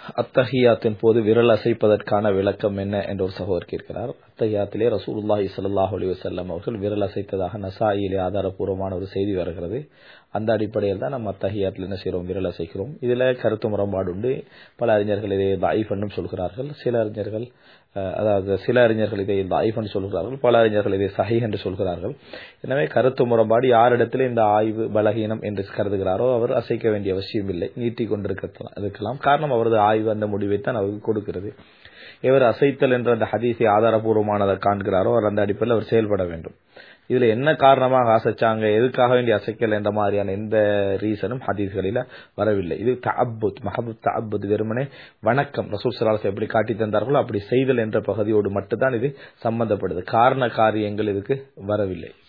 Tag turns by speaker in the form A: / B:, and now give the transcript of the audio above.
A: அத்தஹியாத்தின் போது விரல் அசைப்பதற்கான விளக்கம் என்ன என்ற ஒரு சகோதரர் கேட்கிறார் அத்தஹியாத்திலே ரசூலுல்லாஹி ஸல்லல்லாஹு அலைஹி வஸல்லம் அவர்கள் விரல் அசைத்ததாக நசாயிலே ஆதாரபூர்வமான ஒரு செய்தி வருகிறது அந்த அடிப்படையில் தான் நம்ம அத்தஹியாத்தில் என்ன செய்கிறோம் விரல் அசைக்கிறோம் இதில் கருத்து முரண்பாடு உண்டு பல அறிஞர்கள் இதை தாயிஃப் என்றும் சொல்கிறார்கள் சில அறிஞர்கள் அஹ், அதாவது சில அறிஞர்கள் இதை தாயிஃப் என்று சொல்கிறார்கள் பல அறிஞர்கள் இதை சஹீஹ் என்று சொல்கிறார்கள் எனவே கருத்து முரண்பாடு யாரிடத்தில் இந்த ஆய்வு பலகீனம் என்று கருதுகிறாரோ அவர் அசைக்க வேண்டிய அவசியம் இல்லை நீட்டிக் கொண்டிருக்க இருக்கலாம் காரணம் அவரது ஆய்வு அந்த முடிவைத்தான் அவருக்கு கொடுக்கிறது இவர் அசைத்தல் என்ற அந்த ஹதீஸை ஆதாரபூர்வமானதை காண்கிறாரோ அவர் அந்த அடிப்படையில் அவர் செயல்பட வேண்டும் இதுல என்ன காரணமாக அசைச்சாங்க எதுக்காக வேண்டிய அசைக்கல் என்ற மாதிரியான எந்த ரீசனும் ஹதீஸ்களில வரவில்லை இது தஅப்புத் மஹபுத் தஅப்புத் வெறுமனே வணக்கம் ரசூல் ஸல்லல்லாஹு எப்படி காட்டி தந்தார்களோ அப்படி செய்தல் என்ற பகுதியோடு மட்டும்தான் இது சம்பந்தப்படுது காரண காரியங்கள் இதுக்கு வரவில்லை